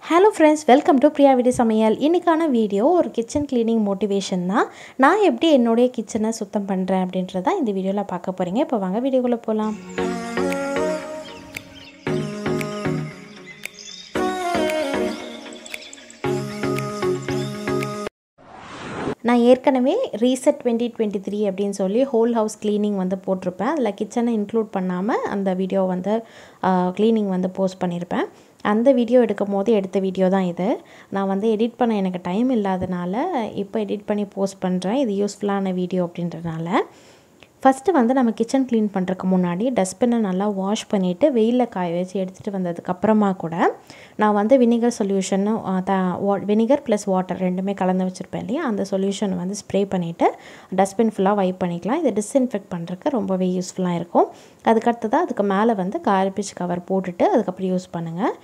hello friends welcome to Priya வீடு சமையல் இன்றைக்கான வீடியோ ஒரு கிச்சன் க்ளீனிங் மோட்டிவேஷன் தான் நான் எப்படி என்னுடைய கிச்சனை சுத்தம் பண்ணுறேன் அப்படின்றத இந்த வீடியோவில் பார்க்க போகிறீங்க இப்போ வாங்க வீடியோக்குள்ளே போகலாம் நான் ஏற்கனவே ரீசெட் டுவெண்ட்டி டுவெண்ட்டி த்ரீ அப்படின்னு சொல்லி ஹோல் ஹவுஸ் க்ளீனிங் வந்து போட்டிருப்பேன் அதில் கிச்சனை இன்க்ளூட் பண்ணாமல் அந்த வீடியோ வந்து க்ளீனிங் வந்து போஸ்ட் பண்ணியிருப்பேன் அந்த வீடியோ எடுக்கும் போது எடுத்த வீடியோ தான் இது நான் வந்து எடிட் பண்ண எனக்கு டைம் இல்லாதனால இப்போ எடிட் பண்ணி போஸ்ட் பண்ணுறேன் இது யூஸ்ஃபுல்லான வீடியோ அப்படின்றனால ஃபஸ்ட்டு வந்து நம்ம கிச்சன் க்ளீன் பண்ணுறதுக்கு முன்னாடி டஸ்ட்பினை நல்லா வாஷ் பண்ணிவிட்டு வெயிலில் காய வச்சு எடுத்துகிட்டு வந்ததுக்கப்புறமா கூட நான் வந்து வினிகர் சொல்யூஷனும் த வா வினிகர் ப்ளஸ் வாட்டர் ரெண்டுமே கலந்து வச்சுருப்பேன் இல்லையா அந்த சொல்யூஷன் வந்து ஸ்ப்ரே பண்ணிவிட்டு டஸ்ட்பின் ஃபுல்லாக வைப் பண்ணிக்கலாம் இது டிஸ்இன்ஃபெக்ட் பண்ணுறதுக்கு ரொம்பவே யூஸ்ஃபுல்லாக இருக்கும் அதுக்கடுத்ததாக அதுக்கு மேலே வந்து கார்பேஜ் கவர் போட்டுட்டு அதுக்கப்புறம் யூஸ் பண்ணுங்கள்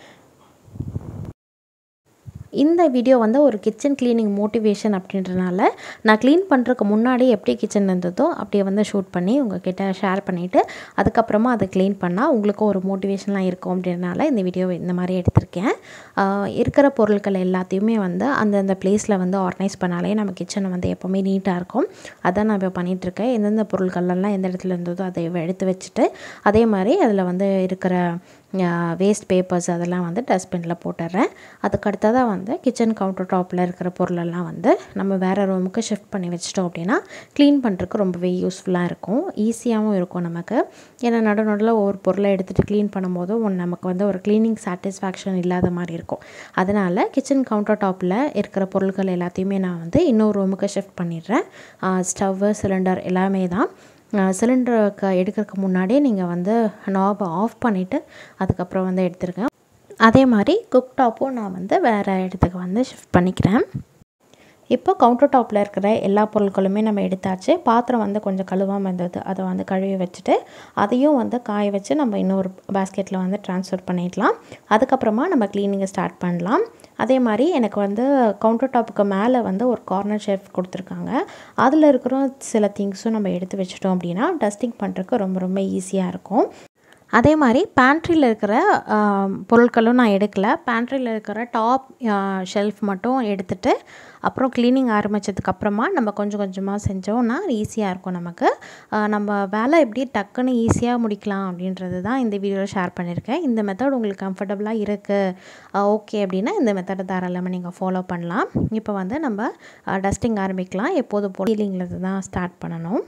இந்த வீடியோ வந்து ஒரு கிச்சன் க்ளீனிங் மோட்டிவேஷன் அப்படின்றனால நான் க்ளீன் பண்ணுறதுக்கு முன்னாடி எப்படி கிச்சன் இருந்ததோ அப்படியே வந்து ஷூட் பண்ணி உங்ககிட்ட ஷேர் பண்ணிவிட்டு அதுக்கப்புறமா அதை க்ளீன் பண்ணால் உங்களுக்கும் ஒரு மோட்டிவேஷன்லாம் இருக்கும் அப்படின்றனால இந்த வீடியோ இந்த மாதிரி எடுத்திருக்கேன் இருக்கிற பொருட்கள் எல்லாத்தையுமே வந்து அந்தந்த பிளேஸில் வந்து ஆர்கனைஸ் பண்ணாலே நம்ம கிச்சனை வந்து எப்போவுமே நீட்டாக இருக்கும் அதான் நான் இப்போ பண்ணிகிட்ருக்கேன் எந்தெந்த பொருட்கள்லாம் எந்த இடத்துல இருந்ததோ அதை எடுத்து வச்சுட்டு அதே மாதிரி அதில் வந்து இருக்கிற வேஸ்ட் பேப்பர்ஸ் அதெல்லாம் வந்து டஸ்ட்பினில் போட்டுடுறேன் அதுக்கு அடுத்ததாக வந்து கிச்சன் கவுண்டர் டாப்பில் இருக்கிற பொருளெல்லாம் வந்து நம்ம வேறு ரூமுக்கு ஷிஃப்ட் பண்ணி வச்சிட்டோம் அப்படின்னா க்ளீன் பண்ணுறதுக்கு ரொம்பவே யூஸ்ஃபுல்லாக இருக்கும் ஈஸியாகவும் இருக்கும் நமக்கு ஏன்னா நடு நடுவில் ஒவ்வொரு பொருளை எடுத்துகிட்டு க்ளீன் பண்ணும்போது ஒன்று நமக்கு வந்து ஒரு க்ளீனிங் சாட்டிஸ்ஃபேக்ஷன் இல்லாத மாதிரி இருக்கும் அதனால் கிச்சன் கவுண்டர் டாப்பில் இருக்கிற பொருட்கள் எல்லாத்தையுமே நான் வந்து இன்னொரு ரூமுக்கு ஷிஃப்ட் பண்ணிடுறேன் ஸ்டவ்வு சிலிண்டர் எல்லாமே தான் சிலிண்டருக்கு எடுக்கிறதுக்கு முன்னாடியே நீங்கள் வந்து நாபை ஆஃப் பண்ணிவிட்டு அதுக்கப்புறம் வந்து எடுத்துருக்கேன் அதே மாதிரி குக் டாப்பும் நான் வந்து வேறு இடத்துக்கு வந்து ஷிஃப்ட் பண்ணிக்கிறேன் இப்போ கவுண்டர் டாப்பில் இருக்கிற எல்லா பொருட்களுமே நம்ம எடுத்தாச்சு பாத்திரம் வந்து கொஞ்சம் கழுவாமல் இருந்தது அதை வந்து கழுவி வச்சுட்டு அதையும் வந்து காய வச்சு நம்ம இன்னொரு பேஸ்கெட்டில் வந்து ட்ரான்ஸ்ஃபர் பண்ணிடலாம் அதுக்கப்புறமா நம்ம க்ளீனிங்கை ஸ்டார்ட் பண்ணலாம் அதே மாதிரி எனக்கு வந்து கவுண்டர் டாப்புக்கு மேலே வந்து ஒரு கார்னர் ஷெல்ஃப் கொடுத்துருக்காங்க அதில் இருக்கிற சில திங்ஸும் நம்ம எடுத்து வச்சிட்டோம் அப்படின்னா டஸ்டிங் பண்ணுறதுக்கு ரொம்ப ரொம்ப ஈஸியாக இருக்கும் அதே மாதிரி பேண்ட்ரியில் இருக்கிற பொருட்களும் நான் எடுக்கலை பேண்ட்ரியில் இருக்கிற டாப் ஷெல்ஃப் மட்டும் எடுத்துகிட்டு அப்புறம் க்ளீனிங் ஆரம்பித்ததுக்கப்புறமா நம்ம கொஞ்சம் கொஞ்சமாக செஞ்சோன்னா ஈஸியாக இருக்கும் நமக்கு நம்ம வேலை எப்படி டக்குன்னு ஈஸியாக முடிக்கலாம் அப்படின்றது தான் இந்த வீடியோவில் ஷேர் பண்ணியிருக்கேன் இந்த மெத்தட் உங்களுக்கு கம்ஃபர்டபுளாக இருக்குது ஓகே அப்படின்னா இந்த மெத்தடை தாராளமாக நீங்கள் ஃபாலோ பண்ணலாம் இப்போ வந்து நம்ம டஸ்டிங் ஆரம்பிக்கலாம் எப்போது போல் க்ளீனிங்கில் தான் ஸ்டார்ட் பண்ணணும்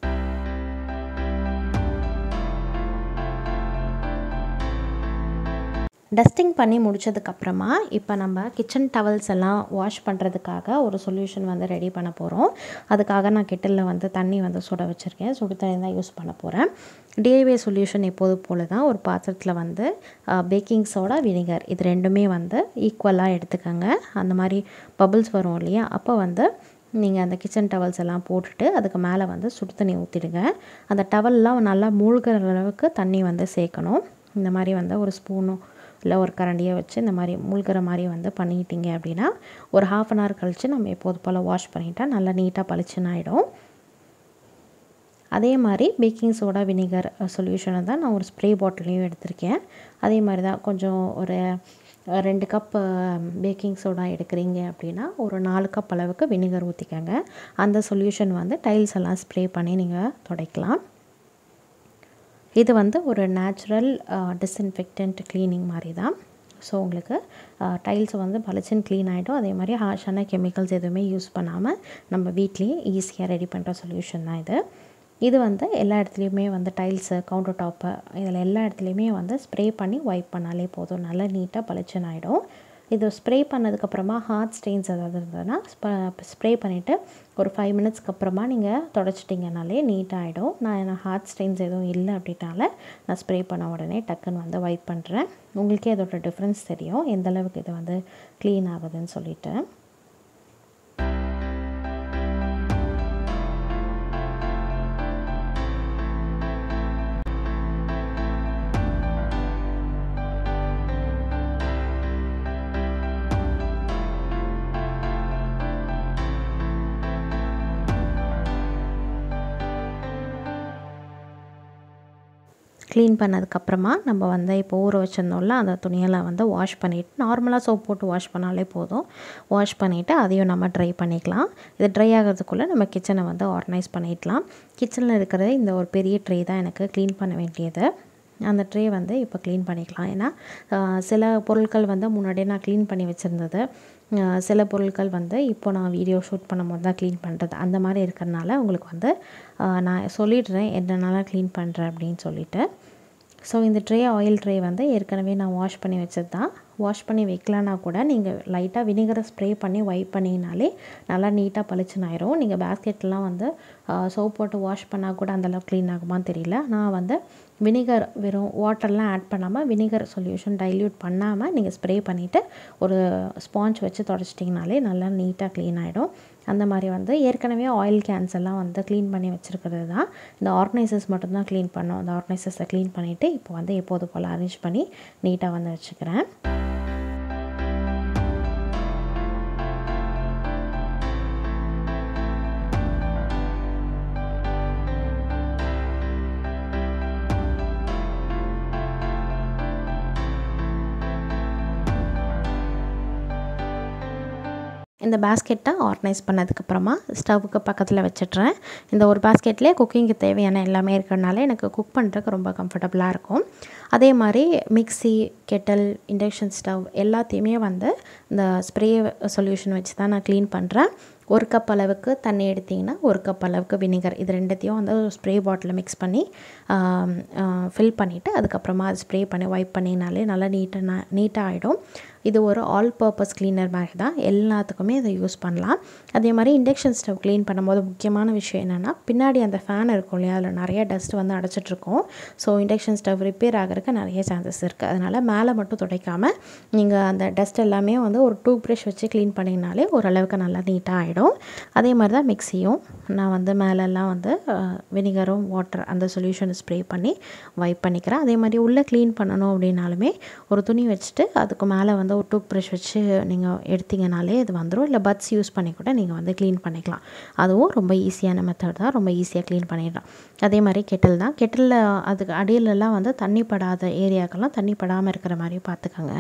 டஸ்டிங் பண்ணி முடித்ததுக்கப்புறமா இப்போ நம்ம கிச்சன் டவல்ஸ் எல்லாம் வாஷ் பண்ணுறதுக்காக ஒரு சொல்யூஷன் வந்து ரெடி பண்ண போகிறோம் அதுக்காக நான் கெட்டிலில் வந்து தண்ணி வந்து சுட வச்சுருக்கேன் சுடு தண்ணி தான் யூஸ் பண்ண போகிறேன் டிஐவே சொல்யூஷன் எப்போது போல் தான் ஒரு பாத்திரத்தில் வந்து பேக்கிங் சோடா வினிகர் இது ரெண்டுமே வந்து ஈக்குவலாக எடுத்துக்கோங்க அந்த மாதிரி பபுள்ஸ் வரும் இல்லையா அப்போ வந்து நீங்கள் அந்த கிச்சன் டவல்ஸ் எல்லாம் போட்டுட்டு அதுக்கு மேலே வந்து சுடு தண்ணி ஊற்றிடுங்க அந்த டவல்லாம் நல்லா மூழ்கிற அளவுக்கு தண்ணி வந்து சேர்க்கணும் இந்த மாதிரி வந்து ஒரு ஸ்பூனும் இல்லை ஒரு கரண்டியை வச்சு இந்த மாதிரி மூழ்கிற மாதிரி வந்து பண்ணிக்கிட்டீங்க அப்படின்னா ஒரு ஹாஃப் அன் ஹவர் கழித்து நம்ம எப்போது போல் வாஷ் பண்ணிட்டா நல்லா நீட்டாக பளிச்சுன்னு ஆகிடும் அதே மாதிரி பேக்கிங் சோடா வினிகர் சொல்யூஷனை தான் நான் ஒரு ஸ்ப்ரே பாட்டிலையும் எடுத்திருக்கேன் அதே மாதிரி தான் கொஞ்சம் ஒரு ரெண்டு கப் பேக்கிங் சோடா எடுக்கிறீங்க அப்படின்னா ஒரு நாலு கப் அளவுக்கு வினிகர் ஊற்றிக்கங்க அந்த சொல்யூஷன் வந்து டைல்ஸ் எல்லாம் ஸ்ப்ரே பண்ணி நீங்கள் துடைக்கலாம் இது வந்து ஒரு நேச்சுரல் டிஸ்இன்ஃபெக்டன்ட் க்ளீனிங் மாதிரி தான் ஸோ உங்களுக்கு டைல்ஸ் வந்து பளிச்சுன்னு க்ளீன் ஆகிடும் அதே மாதிரி ஹார்ஷான கெமிக்கல்ஸ் எதுவுமே யூஸ் பண்ணாமல் நம்ம வீட்லேயே ஈஸியாக ரெடி பண்ணுற சொல்யூஷன் தான் இது இது வந்து எல்லா இடத்துலையுமே வந்து டைல்ஸு கவுண்டர் டாப்பு இதில் எல்லா இடத்துலையுமே வந்து ஸ்ப்ரே பண்ணி ஒய்ப் பண்ணாலே போதும் நல்லா நீட்டாக பளிச்சுன்னு ஆகிடும் இது ஸ்ப்ரே பண்ணதுக்கப்புறமா ஹார்ட் ஸ்டெயின்ஸ் ஏதாவது இருந்ததுன்னா ஸ்ப்ரே பண்ணிவிட்டு ஒரு ஃபைவ் மினிட்ஸ்க்கு அப்புறமா நீங்கள் தொடச்சிட்டிங்கனாலே நீட்டாகிடும் நான் என்ன ஹார்ட் ஸ்டெயின்ஸ் எதுவும் இல்லை அப்படின்னால நான் ஸ்ப்ரே பண்ண உடனே டக்குன்னு வந்து வைப் பண்ணுறேன் உங்களுக்கே அதோட டிஃப்ரென்ஸ் தெரியும் எந்த அளவுக்கு இது வந்து க்ளீன் ஆகுதுன்னு சொல்லிட்டு க்ளீன் பண்ணதுக்கப்புறமா நம்ம வந்து இப்போ ஊற வச்சிருந்தோம்ல அந்த துணியெல்லாம் வந்து வாஷ் பண்ணிவிட்டு நார்மலாக சோப் போட்டு வாஷ் பண்ணாலே போதும் வாஷ் பண்ணிவிட்டு அதையும் நம்ம ட்ரை பண்ணிக்கலாம் இது ட்ரை ஆகிறதுக்குள்ளே நம்ம கிச்சனை வந்து ஆர்கனைஸ் பண்ணிடலாம் கிச்சனில் இருக்கிறது இந்த ஒரு பெரிய ட்ரே தான் எனக்கு க்ளீன் பண்ண வேண்டியது அந்த ட்ரே வந்து இப்போ க்ளீன் பண்ணிக்கலாம் ஏன்னா சில பொருட்கள் வந்து முன்னாடியே நான் க்ளீன் பண்ணி வச்சுருந்தது சில பொருட்கள் வந்து இப்போ நான் வீடியோ ஷூட் பண்ணும்போது தான் க்ளீன் பண்ணுறது அந்த மாதிரி இருக்கிறனால உங்களுக்கு வந்து நான் சொல்லிடுறேன் என்னென்னலாம் க்ளீன் பண்ணுறேன் அப்படின்னு சொல்லிட்டு ஸோ இந்த ட்ரே ஆயில் ட்ரே வந்து ஏற்கனவே நான் வாஷ் பண்ணி வச்சது தான் வாஷ் பண்ணி வைக்கலனா கூட நீங்கள் லைட்டாக வினிகரை ஸ்ப்ரே பண்ணி வைப் பண்ணிங்கனாலே நல்லா நீட்டாக பளிச்சுன்னு ஆயிரும் நீங்கள் பேஸ்கெட்லாம் வந்து சோப் போட்டு வாஷ் பண்ணால் கூட அந்தளவுக்கு க்ளீன் ஆகுமான்னு தெரியல நான் வந்து வினிகர் வெறும் வாட்டர்லாம் ஆட் பண்ணாமல் வினிகர் சொல்யூஷன் டைல்யூட் பண்ணாமல் நீங்கள் ஸ்ப்ரே பண்ணிவிட்டு ஒரு ஸ்பாஞ்ச் வச்சு தொடச்சிட்டிங்கனாலே நல்லா நீட்டாக க்ளீன் ஆகிடும் அந்த மாதிரி வந்து ஏற்கனவே ஆயில் கேன்ஸ் எல்லாம் வந்து க்ளீன் பண்ணி வச்சுருக்கிறது தான் இந்த ஆர்கனைசர்ஸ் மட்டும்தான் க்ளீன் பண்ணோம் அந்த ஆர்கனைசர்ஸை க்ளீன் பண்ணிவிட்டு இப்போ வந்து எப்போது போல் அரேஞ்ச் பண்ணி நீட்டாக வந்து வச்சுக்கிறேன் இந்த பேஸ்கெட்டை ஆர்கனைஸ் பண்ணதுக்கப்புறமா ஸ்டவ்வுக்கு பக்கத்தில் வச்சிட்றேன் இந்த ஒரு பேஸ்கெட்லேயே குக்கிங்க்கு தேவையான எல்லாமே இருக்கிறனால எனக்கு குக் பண்ணுறதுக்கு ரொம்ப கம்ஃபர்டபுளாக இருக்கும் அதே மாதிரி மிக்சி கெட்டல் இண்டக்ஷன் ஸ்டவ் எல்லாத்தையுமே வந்து இந்த ஸ்ப்ரே சொல்யூஷன் வச்சு தான் நான் க்ளீன் பண்ணுறேன் ஒரு கப் அளவுக்கு தண்ணி எடுத்திங்கன்னா ஒரு கப் அளவுக்கு வினிகர் இது ரெண்டுத்தையும் வந்து ஸ்ப்ரே பாட்டிலில் மிக்ஸ் பண்ணி ஃபில் பண்ணிவிட்டு அதுக்கப்புறமா அது ஸ்ப்ரே பண்ணி வைப் பண்ணிங்கனாலே நல்லா நீட்டாக நீட்டாக ஆகிடும் இது ஒரு ஆல் பர்பஸ் க்ளீனர் மாதிரி தான் எல்லாத்துக்குமே இதை யூஸ் பண்ணலாம் அதே மாதிரி இண்டக்ஷன் ஸ்டவ் க்ளீன் பண்ணும்போது முக்கியமான விஷயம் என்னென்னா பின்னாடி அந்த ஃபேன் இருக்கும் இல்லையா அதில் நிறைய டஸ்ட் வந்து அடைச்சிட்ருக்கோம் ஸோ இண்டக்ஷன் ஸ்டவ் ரிப்பேர் ஆகிறதுக்கு நிறைய சான்சஸ் இருக்குது அதனால் மேலே மட்டும் துடைக்காமல் நீங்கள் அந்த டஸ்ட் எல்லாமே வந்து ஒரு டூ ப்ரஷ் வச்சு க்ளீன் பண்ணிங்கனாலே ஓரளவுக்கு நல்லா நீட்டாக ஆகிடும் அதே மாதிரி தான் மிக்சியும் நான் வந்து மேலெல்லாம் வந்து வினிகரும் வாட்டர் அந்த சொல்யூஷன் ஸ்ப்ரே பண்ணி வைப் பண்ணிக்கிறேன் அதே மாதிரி உள்ளே க்ளீன் பண்ணணும் அப்படின்னாலுமே ஒரு துணி வச்சுட்டு அதுக்கு மேலே வந்து ஒரு டூத் ப்ரஷ் வச்சு நீங்கள் எடுத்திங்கனாலே இது வந்துடும் இல்லை பட்ஸ் யூஸ் பண்ணி கூட நீங்கள் வந்து க்ளீன் பண்ணிக்கலாம் அதுவும் ரொம்ப ஈஸியான மெத்தட் தான் ரொம்ப ஈஸியாக க்ளீன் பண்ணிடலாம் அதே மாதிரி கெட்டில் தான் கெட்டிலில் அதுக்கு அடியிலலாம் வந்து தண்ணி படாத ஏரியாக்கெல்லாம் தண்ணி படாமல் இருக்கிற மாதிரி பார்த்துக்கோங்க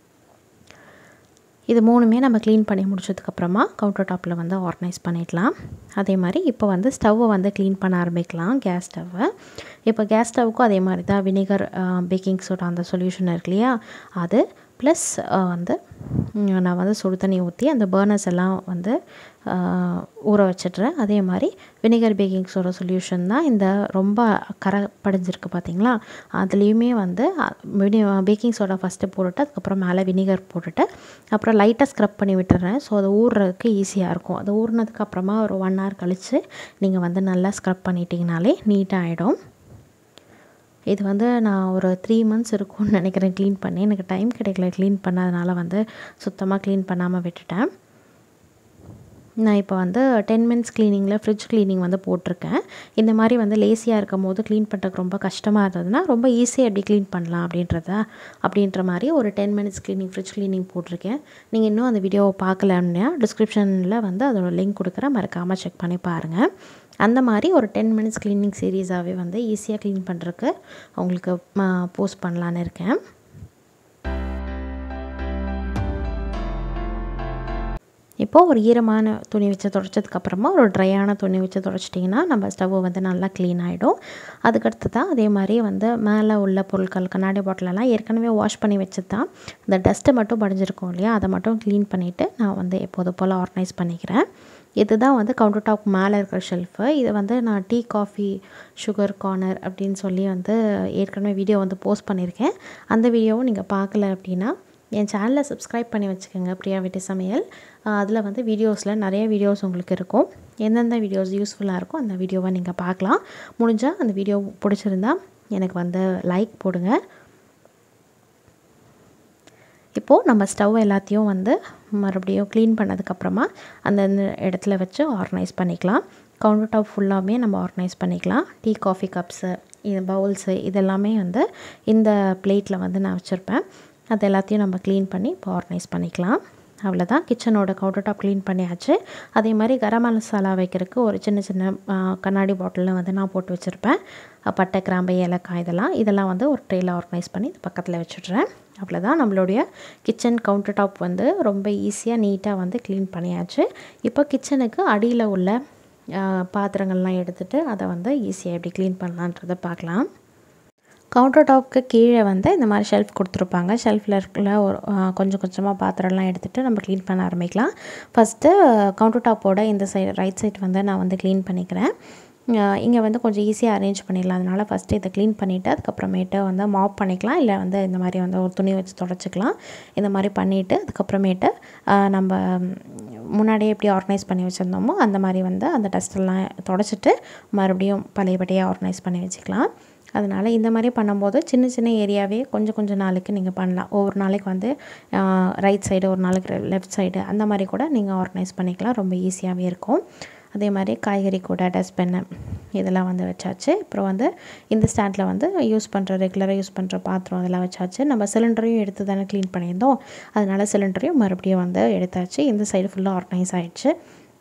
இது மூணுமே நம்ம க்ளீன் பண்ணி முடிச்சதுக்கப்புறமா கவுண்டர் டாப்பில் வந்து ஆர்கனைஸ் பண்ணிடலாம் அதே மாதிரி இப்போ வந்து ஸ்டவ்வை வந்து க்ளீன் பண்ண ஆரம்பிக்கலாம் கேஸ் ஸ்டவ்வை இப்போ கேஸ் ஸ்டவ்வுக்கும் அதே மாதிரி தான் வினிகர் பேக்கிங் சோடா அந்த சொல்யூஷன் இருக்கு இல்லையா அது ப்ளஸ் வந்து நான் வந்து சுடு தண்ணி ஊற்றி அந்த பர்னர்ஸ் எல்லாம் வந்து ஊற வச்சிட்றேன் அதே மாதிரி வினிகர் பேக்கிங் சோடா சொல்யூஷன் தான் இந்த ரொம்ப கரை படிஞ்சிருக்கு பார்த்தீங்களா அதுலேயுமே வந்து வினி பேக்கிங் சோடா ஃபஸ்ட்டு போட்டுட்டு அதுக்கப்புறம் மேலே வினிகர் போட்டுட்டு அப்புறம் லைட்டாக ஸ்க்ரப் பண்ணி விட்டுறேன் ஸோ அது ஊறுறதுக்கு ஈஸியாக இருக்கும் அது ஊறினதுக்கப்புறமா ஒரு ஒன் ஹவர் கழித்து நீங்கள் வந்து நல்லா ஸ்க்ரப் பண்ணிட்டீங்கனாலே நீட்டாக ஆகிடும் இது வந்து நான் ஒரு த்ரீ மந்த்ஸ் இருக்கும்னு நினைக்கிறேன் க்ளீன் பண்ணி எனக்கு டைம் கிடைக்கல க்ளீன் பண்ணதுனால வந்து சுத்தமாக க்ளீன் பண்ணாமல் விட்டுட்டேன் நான் இப்போ வந்து டென் மினிட்ஸ் க்ளீனிங்கில் ஃப்ரிட்ஜ் க்ளீனிங் வந்து போட்டிருக்கேன் இந்த மாதிரி வந்து லேசியாக இருக்கும் போது க்ளீன் பண்ணுறதுக்கு ரொம்ப கஷ்டமாக இருந்ததுன்னா ரொம்ப ஈஸியாக எப்படி க்ளீன் பண்ணலாம் அப்படின்றத அப்படின்ற மாதிரி ஒரு ten minutes cleaning fridge cleaning போட்டிருக்கேன் நீங்கள் இன்னும் அந்த வீடியோவை பார்க்கலன்னா டிஸ்கிரிப்ஷனில் வந்து அதோட லிங்க் கொடுக்குறேன் மறக்காமல் செக் பண்ணி பாருங்கள் அந்த மாதிரி ஒரு டென் மினிட்ஸ் க்ளீனிங் சீரீஸாகவே வந்து ஈஸியாக க்ளீன் பண்ணுறதுக்கு உங்களுக்கு போஸ்ட் பண்ணலான்னு இருக்கேன் இப்போது ஒரு ஈரமான துணி வச்சு துடைச்சதுக்கப்புறமா ஒரு ட்ரையான துணி வச்சு துடைச்சிட்டிங்கன்னா நம்ம ஸ்டவ் வந்து நல்லா க்ளீன் ஆகிடும் அதுக்கடுத்து தான் அதே மாதிரி வந்து மேலே உள்ள பொருட்கள் கண்ணாடி பாட்டிலெல்லாம் ஏற்கனவே வாஷ் பண்ணி வச்சு தான் இந்த டஸ்ட்டை மட்டும் படிஞ்சிருக்கும் இல்லையா அதை மட்டும் க்ளீன் பண்ணிவிட்டு நான் வந்து எப்போது போல் ஆர்கனைஸ் பண்ணிக்கிறேன் இதுதான் வந்து கவுண்டர் டாப் மேலே இருக்கிற ஷெல்ஃபு இது வந்து நான் டீ காஃபி சுகர் கார்னர் அப்படின்னு சொல்லி வந்து ஏற்கனவே வீடியோ வந்து போஸ்ட் பண்ணியிருக்கேன் அந்த வீடியோவும் நீங்கள் பார்க்கல அப்படின்னா என் சேனலை சப்ஸ்கிரைப் பண்ணி வச்சுக்கோங்க பிரியா வீட்டு சமையல் அதில் வந்து வீடியோஸில் நிறைய வீடியோஸ் உங்களுக்கு இருக்கும் எந்தெந்த வீடியோஸ் யூஸ்ஃபுல்லாக இருக்கோ அந்த வீடியோவை நீங்கள் பார்க்கலாம் முடிஞ்சால் அந்த வீடியோ பிடிச்சிருந்தா எனக்கு வந்து லைக் போடுங்க இப்போது நம்ம ஸ்டவ் எல்லாத்தையும் வந்து மறுபடியும் க்ளீன் பண்ணதுக்கப்புறமா அந்தந்த இடத்துல வச்சு ஆர்கனைஸ் பண்ணிக்கலாம் கவுண்டர் டாப் ஃபுல்லாமே நம்ம ஆர்கனைஸ் பண்ணிக்கலாம் டீ காஃபி கப்ஸு இது பவுல்ஸு இதெல்லாமே வந்து இந்த பிளேட்டில் வந்து நான் வச்சுருப்பேன் அது எல்லாத்தையும் நம்ம க்ளீன் பண்ணி இப்போ ஆர்கனைஸ் பண்ணிக்கலாம் அவ்வளோதான் கிச்சனோட கவுண்டர் டாப் க்ளீன் பண்ணியாச்சு அதே மாதிரி கரம் மசாலா வைக்கிறதுக்கு ஒரு சின்ன சின்ன ஆ, கண்ணாடி பாட்டிலில் வந்து நான் போட்டு வச்சுருப்பேன் பட்டை கிராம்பு ஏலக்காய் இதெல்லாம் இதெல்லாம் வந்து ஒரு ட்ரேயில் ஆர்கனைஸ் பண்ணி இது பக்கத்தில் வச்சுட்றேன் அவ்வளோதான் நம்மளுடைய கிச்சன் கவுண்டர் டாப் வந்து ரொம்ப ஈஸியாக நீட்டாக வந்து க்ளீன் பண்ணியாச்சு இப்போ கிச்சனுக்கு அடியில் உள்ள ஆ, பாத்திரங்கள்லாம் எடுத்துகிட்டு அதை வந்து ஈஸியாக எப்படி க்ளீன் பண்ணலான்றதை பார்க்கலாம் கவுண்டர் டாப்க்கு கீழே வந்து இந்த மாதிரி ஷெல்ஃப் கொடுத்துருப்பாங்க ஷெல்ஃபில் இருக்கிற ஒரு ஆ, கொஞ்சம் கொஞ்சமாக பாத்திரம்லாம் எடுத்துகிட்டு நம்ம க்ளீன் பண்ண ஆரம்பிக்கலாம் ஃபஸ்ட்டு கவுண்டர் டாப்போட இந்த சைடு ரைட் சைடு வந்து நான் வந்து க்ளீன் பண்ணிக்கிறேன் இங்கே வந்து கொஞ்சம் ஈஸியாக அரேஞ்ச் பண்ணிடலாம் அதனால் ஃபஸ்ட்டு இதை க்ளீன் பண்ணிவிட்டு அதுக்கப்புறமேட்டு வந்து மாப் பண்ணிக்கலாம் இல்லை வந்து இந்த மாதிரி வந்து ஒரு துணி வச்சு தொடச்சிக்கலாம் இந்த மாதிரி பண்ணிவிட்டு அதுக்கப்புறமேட்டு ஆ, நம்ம முன்னாடியே எப்படி ஆர்கனைஸ் பண்ணி வச்சுருந்தோமோ அந்த மாதிரி வந்து அந்த டஸ்ட்டெல்லாம் தொடச்சிட்டு மறுபடியும் பழையபடியாக ஆர்கனைஸ் பண்ணி வச்சுக்கலாம் அதனால் இந்த மாதிரி பண்ணும்போது சின்ன சின்ன ஏரியாவே கொஞ்சம் கொஞ்சம் நாளைக்கு நீங்கள் பண்ணலாம் ஒவ்வொரு நாளைக்கு வந்து ரைட் சைடு ஒரு நாளைக்கு லெஃப்ட் சைடு அந்த மாதிரி கூட நீங்கள் ஆர்கனைஸ் பண்ணிக்கலாம் ரொம்ப ஈஸியாகவே இருக்கும் அதே மாதிரி காய்கறி கூட டஸ்ட்பின்னு இதெல்லாம் வந்து வச்சாச்சு அப்புறம் வந்து இந்த ஸ்டாண்டில் வந்து யூஸ் பண்ணுற ரெகுலராக யூஸ் பண்ணுற பாத்திரம் அதெல்லாம் வச்சாச்சு நம்ம சிலிண்டரையும் எடுத்து தானே க்ளீன் பண்ணியிருந்தோம் அதனால சிலிண்டரையும் மறுபடியும் வந்து எடுத்தாச்சு இந்த சைடு ஃபுல்லாக ஆர்கனைஸ் ஆயிடுச்சு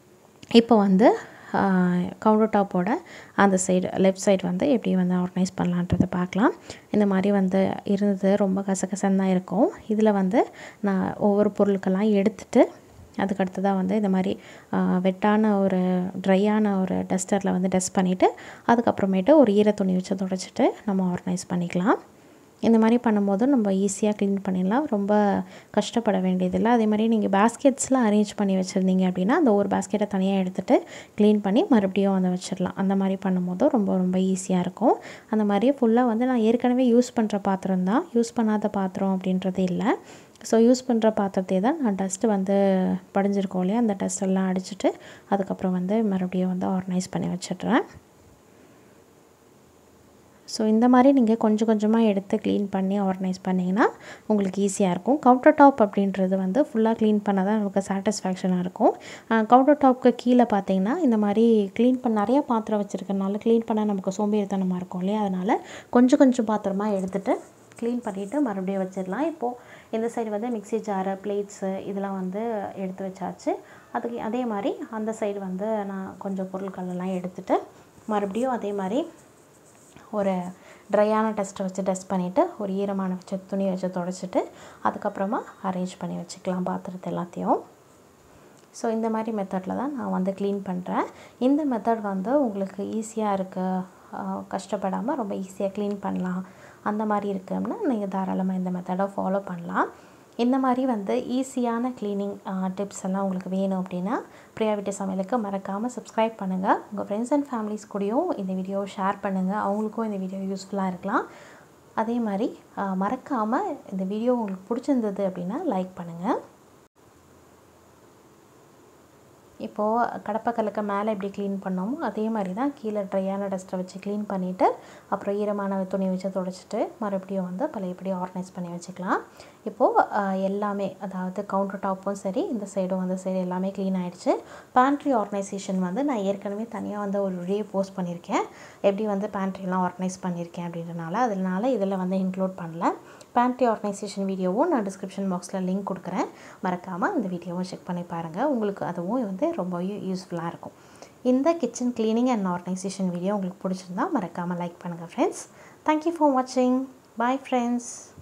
இப்போ வந்து கவுண்டர் டாப்போட அந்த சைடு லெஃப்ட் சைடு வந்து எப்படி வந்து ஆர்கனைஸ் பண்ணலான்றதை பார்க்கலாம் இந்த மாதிரி வந்து இருந்தது ரொம்ப கசகசன்னு தான் இருக்கும் இதில் வந்து நான் ஒவ்வொரு பொருட்கள்லாம் எடுத்துட்டு அதுக்கடுத்ததாக வந்து இந்த மாதிரி ஆ, வெட்டான ஒரு ட்ரையான ஒரு டஸ்டரில் வந்து டஸ்ட் பண்ணிவிட்டு அதுக்கப்புறமேட்டு ஒரு ஈர துணி வச்சு தொடச்சிட்டு நம்ம ஆர்கனைஸ் பண்ணிக்கலாம் இந்த மாதிரி பண்ணும்போது நம்ம ஈஸியாக க்ளீன் பண்ணிடலாம் ரொம்ப கஷ்டப்பட வேண்டியதில்லை அதே மாதிரி நீங்கள் பேஸ்கெட்ஸ்லாம் அரேஞ்ச் பண்ணி வச்சுருந்தீங்க அப்படின்னா அந்த ஒரு பேஸ்கெட்டை தனியாக எடுத்துகிட்டு க்ளீன் பண்ணி மறுபடியும் அதை வச்சிடலாம் அந்த மாதிரி பண்ணும்போது ரொம்ப ரொம்ப ஈஸியாக இருக்கும் அந்த மாதிரி ஃபுல்லாக வந்து நான் ஏற்கனவே யூஸ் பண்ணுற பாத்திரம் தான் யூஸ் பண்ணாத பாத்திரம் அப்படின்றது இல்லை ஸோ யூஸ் பண்ணுற பாத்திரத்தை தான் நான் டஸ்ட்டு வந்து படிஞ்சிருக்கோம் இல்லையா அந்த டஸ்ட் எல்லாம் அடிச்சுட்டு அதுக்கப்புறம் வந்து மறுபடியும் வந்து ஆர்கனைஸ் பண்ணி வச்சிடுறேன் ஸோ இந்த மாதிரி நீங்கள் கொஞ்சம் கொஞ்சமாக எடுத்து க்ளீன் பண்ணி ஆர்கனைஸ் பண்ணிங்கன்னா உங்களுக்கு ஈஸியாக இருக்கும் கவுண்டர் டாப் அப்படின்றது வந்து ஃபுல்லாக க்ளீன் பண்ணால் தான் நமக்கு சாட்டிஸ்ஃபேக்ஷனாக இருக்கும் கவுண்டர் டாப்க்கு கீழே பார்த்தீங்கன்னா இந்த மாதிரி க்ளீன் பண்ண நிறைய பாத்திரம் வச்சுருக்கனால க்ளீன் பண்ண நமக்கு சோம்பேறித்தனமாக இருக்கும் இல்லையா அதனால் கொஞ்சம் கொஞ்சம் பாத்திரமாக எடுத்துகிட்டு க்ளீன் பண்ணிவிட்டு மறுபடியும் வச்சிடலாம் இப்போது இந்த சைடு வந்து மிக்ஸி ஜாரு பிளேட்ஸு இதெல்லாம் வந்து எடுத்து வச்சாச்சு அதுக்கு அதே மாதிரி அந்த சைடு வந்து நான் கொஞ்சம் பொருட்கள் எல்லாம் எடுத்துகிட்டு மறுபடியும் அதே மாதிரி ஒரு ட்ரையான டஸ்ட்டை வச்சு டஸ்ட் பண்ணிவிட்டு ஒரு ஈரமான வச்சு துணி வச்சு தொடச்சிட்டு அதுக்கப்புறமா அரேஞ்ச் பண்ணி வச்சுக்கலாம் பாத்திரத்தை எல்லாத்தையும் ஸோ இந்த மாதிரி மெத்தடில் தான் நான் வந்து க்ளீன் பண்ணுறேன் இந்த மெத்தட் வந்து உங்களுக்கு ஈஸியாக இருக்க கஷ்டப்படாமல் ரொம்ப ஈஸியாக க்ளீன் பண்ணலாம் அந்த மாதிரி இருக்குன்னா நீங்கள் தாராளமாக இந்த மெத்தடை ஃபாலோ பண்ணலாம் இந்த மாதிரி வந்து ஈஸியான க்ளீனிங் டிப்ஸ் எல்லாம் உங்களுக்கு வேணும் அப்படின்னா பிரியா வீட்டு சமையலுக்கு மறக்காமல் சப்ஸ்கிரைப் பண்ணுங்கள் உங்கள் ஃப்ரெண்ட்ஸ் அண்ட் ஃபேமிலிஸ் கூடயும் இந்த வீடியோ ஷேர் பண்ணுங்கள் அவங்களுக்கும் இந்த வீடியோ யூஸ்ஃபுல்லாக இருக்கலாம் அதே மாதிரி மறக்காமல் இந்த வீடியோ உங்களுக்கு பிடிச்சிருந்தது அப்படின்னா லைக் பண்ணுங்கள் இப்போது கடப்பக்கல்லுக்கு மேலே எப்படி க்ளீன் பண்ணோமோ அதே மாதிரி தான் கீழே ட்ரையான டஸ்ட்டை வச்சு க்ளீன் பண்ணிவிட்டு அப்புறம் ஈரமான துணி வச்சு துடைச்சிட்டு மறுபடியும் வந்து பழையபடி ஆர்கனைஸ் பண்ணி வச்சுக்கலாம் இப்போது எல்லாமே அதாவது கவுண்டர் டாப்பும் சரி இந்த சைடும் வந்து சரி எல்லாமே க்ளீன் ஆகிடுச்சு பேண்ட்ரி ஆர்கனைசேஷன் வந்து நான் ஏற்கனவே தனியாக வந்து ஒரு வீடியோ போஸ்ட் பண்ணியிருக்கேன் எப்படி வந்து பேண்ட்ரிலாம் ஆர்கனைஸ் பண்ணியிருக்கேன் அப்படின்றனால அதனால இதில் வந்து இன்க்ளூட் பண்ணல பேண்ட்ரி ஆர்கனைசேஷன் வீடியோவும் நான் டிஸ்கிரிப்ஷன் பாக்ஸில் லிங்க் கொடுக்குறேன் மறக்காமல் அந்த வீடியோவும் செக் பண்ணி பாருங்கள் உங்களுக்கு அதுவும் வந்து ரொம்பவே யூஸ்ஃபுல்லாக இருக்கும் இந்த kitchen cleaning and organisation video உங்களுக்கு பிடிச்சிருந்தா மறக்காமல் லைக் பண்ணுங்கள் ஃப்ரெண்ட்ஸ் தேங்க்யூ ஃபார் வாட்சிங் பாய் ஃப்ரெண்ட்ஸ்